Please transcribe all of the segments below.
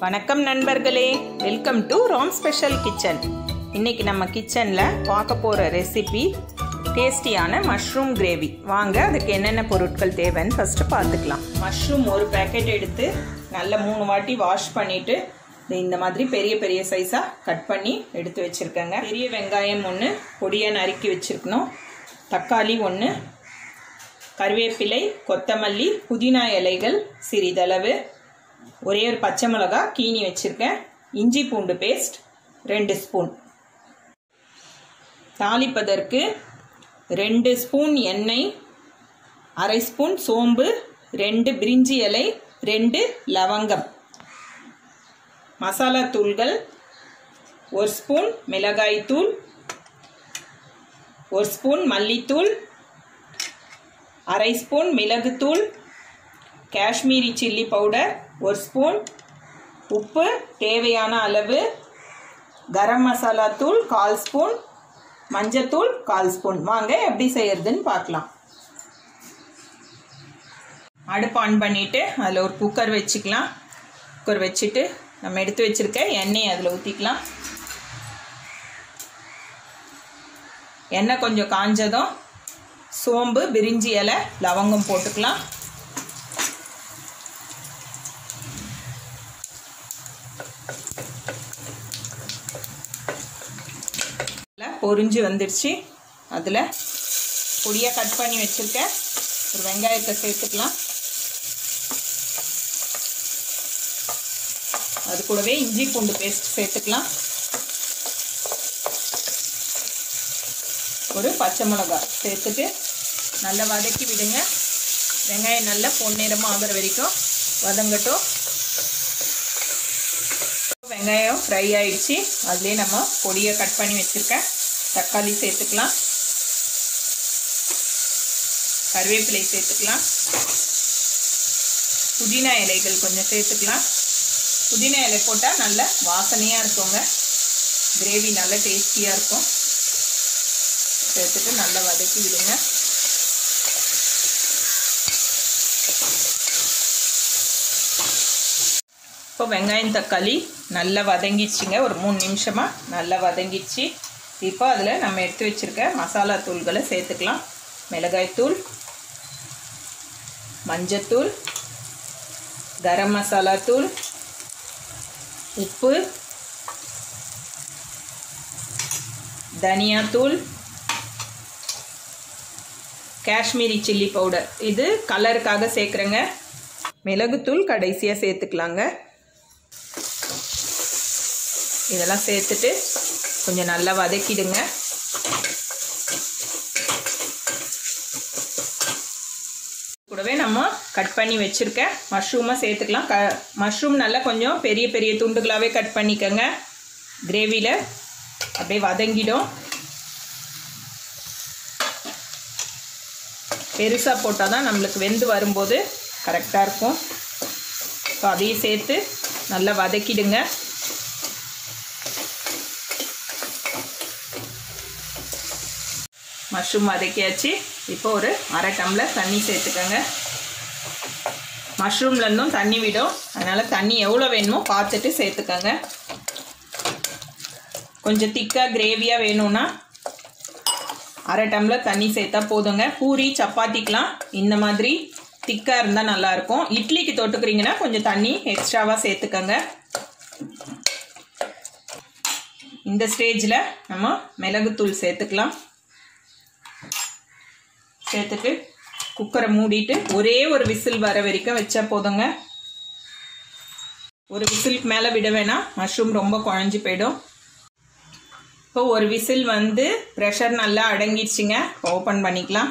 வணக்கம் நண்பர்களே welcome to Rome special kitchen இன்னைக்கு நம்ம கிச்சனில் பார்க்க போகிற ரெசிபி டேஸ்டியான மஷ்ரூம் கிரேவி வாங்க அதுக்கு என்னென்ன பொருட்கள் தேவைன்னு ஃபஸ்ட்டு பார்த்துக்கலாம் மஷ்ரூம் ஒரு பேக்கெட் எடுத்து நல்ல மூணு வாட்டி வாஷ் பண்ணிவிட்டு இந்த மாதிரி பெரிய பெரிய சைஸாக கட் பண்ணி எடுத்து வச்சுருக்கேங்க பெரிய வெங்காயம் ஒன்று பொடியாக நறுக்கி வச்சுருக்கணும் தக்காளி ஒன்று கருவேப்பிலை கொத்தமல்லி புதினா இலைகள் சிறிதளவு ஒரே ஒரு பச்சை மிளகா கீனி வச்சுருக்கேன் இஞ்சி பூண்டு பேஸ்ட் ரெண்டு ஸ்பூன் தாளிப்பதற்கு ரெண்டு ஸ்பூன் எண்ணெய் அரை ஸ்பூன் சோம்பு ரெண்டு பிரிஞ்சி இலை ரெண்டு லவங்கம் மசாலா தூள்கள் ஒரு ஸ்பூன் மிளகாய் தூள் ஒரு ஸ்பூன் மல்லித்தூள் அரை ஸ்பூன் மிளகுத்தூள் காஷ்மீரி சில்லி பவுடர் ஒரு ஸ்பூன் உப்பு தேவையான அளவு கரம் மசாலா தூள் கால் ஸ்பூன் மஞ்சத்தூள் கால் ஸ்பூன் வாங்க எப்படி செய்யறதுன்னு பார்க்கலாம் அடுப்பு ஆன் பண்ணிவிட்டு அதில் ஒரு குக்கர் வச்சுக்கலாம் குக்கர் வச்சுட்டு நம்ம எடுத்து வச்சுருக்க எண்ணெய் அதில் ஊற்றிக்கலாம் எண்ணெய் கொஞ்சம் காஞ்சதும் சோம்பு பிரிஞ்சி இலை லவங்கம் போட்டுக்கலாம் பொரிஞ்சு வந்துடுச்சு அதில் பொடியாக கட் பண்ணி வச்சுருக்கேன் ஒரு வெங்காயத்தை சேர்த்துக்கலாம் அது கூடவே இஞ்சி பூண்டு பேஸ்ட் சேர்த்துக்கலாம் ஒரு பச்சை மிளகா சேர்த்துட்டு நல்லா வதக்கி விடுங்க வெங்காயம் நல்லா பொன்னிறமாக ஆகிற வரைக்கும் வதங்கட்டும் வெங்காயம் ஃப்ரை ஆயிடுச்சு அதுலேயே நம்ம பொடியை கட் பண்ணி வச்சுருக்கேன் தக்காளி சேர்த்துக்கலாம் கருவேப்பிலை சேர்த்துக்கலாம் புதினா இலைகள் கொஞ்சம் சேர்த்துக்கலாம் புதினா இலை போட்டால் நல்ல வாசனையாக இருக்குங்க கிரேவி நல்ல டேஸ்டியாக இருக்கும் சேர்த்துட்டு நல்லா வதக்கி விடுங்க இப்போ வெங்காயம் தக்காளி நல்லா வதங்கிடுச்சுங்க ஒரு மூணு நிமிஷமாக நல்லா வதங்கிடுச்சு இப்போ அதில் நம்ம எடுத்து வச்சுருக்க மசாலா தூள்களை சேர்த்துக்கலாம் மிளகாய்த்தூள் மஞ்சத்தூள் கரம் மசாலா தூள் உப்பு தனியாத்தூள் காஷ்மீரி சில்லி பவுடர் இது கலருக்காக சேர்க்குறேங்க மிளகுத்தூள் கடைசியாக சேர்த்துக்கலாங்க இதெல்லாம் சேர்த்துட்டு கொஞ்சம் நல்லா வதக்கிடுங்க கூடவே நம்ம கட் பண்ணி வச்சுருக்க மஷ்ரூமை சேர்த்துக்கலாம் க மஷ்ரூம் நல்லா கொஞ்சம் பெரிய பெரிய துண்டுகளாகவே கட் பண்ணிக்கோங்க கிரேவியில் அப்படியே வதங்கிடும் பெருசாக போட்டால் தான் நம்மளுக்கு வெந்து வரும்போது கரெக்டாக இருக்கும் ஸோ அதையும் சேர்த்து நல்லா வதக்கிடுங்க மஷ்ரூம் வதக்கியாச்சு இப்போ ஒரு அரை டம்ளர் தண்ணி சேர்த்துக்கோங்க மஷ்ரூம்லேருந்தும் தண்ணி விடும் அதனால் தண்ணி எவ்வளோ வேணுமோ பார்த்துட்டு சேர்த்துக்கோங்க கொஞ்சம் திக்காக கிரேவியாக வேணும்னா அரை டம்ளர் தண்ணி சேர்த்தா போதுங்க பூரி சப்பாத்திக்கெலாம் இந்த மாதிரி திக்காக இருந்தால் நல்லாயிருக்கும் இட்லிக்கு தொட்டுக்கிறீங்கன்னா கொஞ்சம் தண்ணி எக்ஸ்ட்ராவாக சேர்த்துக்கோங்க இந்த ஸ்டேஜில் நம்ம மிளகுத்தூள் சேர்த்துக்கலாம் சேர்த்துட்டு குக்கரை மூடிட்டு ஒரே ஒரு விசில் வர வரைக்கும் வச்சா போதுங்க ஒரு விசிலுக்கு மேலே விட வேணாம் மஷ்ரூம் ரொம்ப குழஞ்சி போயிடும் இப்போ ஒரு விசில் வந்து ப்ரெஷர் நல்லா அடங்கிடுச்சுங்க ஓப்பன் பண்ணிக்கலாம்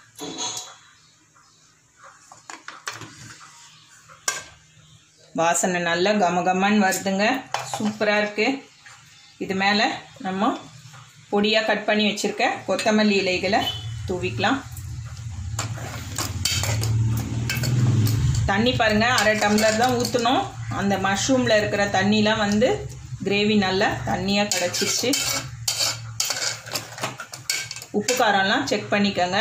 வாசனை நல்லா கமகமன்னு வருதுங்க சூப்பராக இருக்குது இது மேலே நம்ம பொடியாக கட் பண்ணி வச்சுருக்க கொத்தமல்லி இலைகளை தூவிக்கலாம் தண்ணி பாருங்கள் அரை டம்ளர் தான் ஊற்றணும் அந்த மஷ்ரூமில் இருக்கிற தண்ணிலாம் வந்து கிரேவி நல்லா தண்ணியாக கிடச்சிருச்சு உப்பு காரம்லாம் செக் பண்ணிக்கோங்க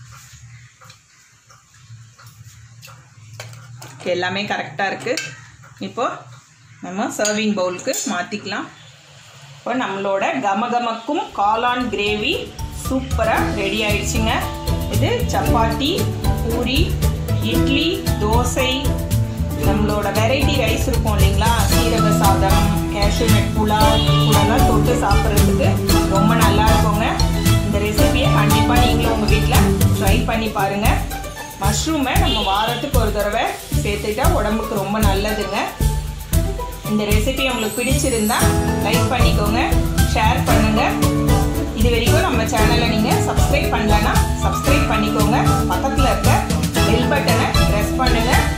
எல்லாமே கரெக்டாக இருக்குது இப்போ நம்ம சர்விங் பவுலுக்கு மாற்றிக்கலாம் இப்போ நம்மளோட கமகமக்கும் காளான் கிரேவி சூப்பராக ரெடி ஆயிடுச்சுங்க இது சப்பாத்தி பூரி இட்லி தோசை நம்மளோட வெரைட்டி ரைஸ் இருக்கும் இல்லைங்களா சீரக சாதம் கேஷ்யூநட் புலாவ் கூடலாம் தொட்டு சாப்பிட்றதுக்கு ரொம்ப நல்லா இருக்குங்க இந்த ரெசிபியை கண்டிப்பாக நீங்களும் உங்கள் வீட்டில் ட்ரை பண்ணி பாருங்கள் மஷ்ரூமை நம்ம வாரத்துக்கு ஒரு தடவை சேர்த்துக்கிட்டா உடம்புக்கு ரொம்ப நல்லதுங்க இந்த ரெசிபி உங்களுக்கு பிடிச்சிருந்தா லைக் பண்ணிக்கோங்க ஷேர் பண்ணுங்கள் இது வரைக்கும் நம்ம சேனலை நீங்கள் சப்ஸ்கிரைப் பண்ணலன்னா சப்ஸ்கிரைப் பண்ணிக்கோங்க பக்கத்தில் இருக்க பெல் பட்டனை ப்ரெஸ் பண்ணுங்கள்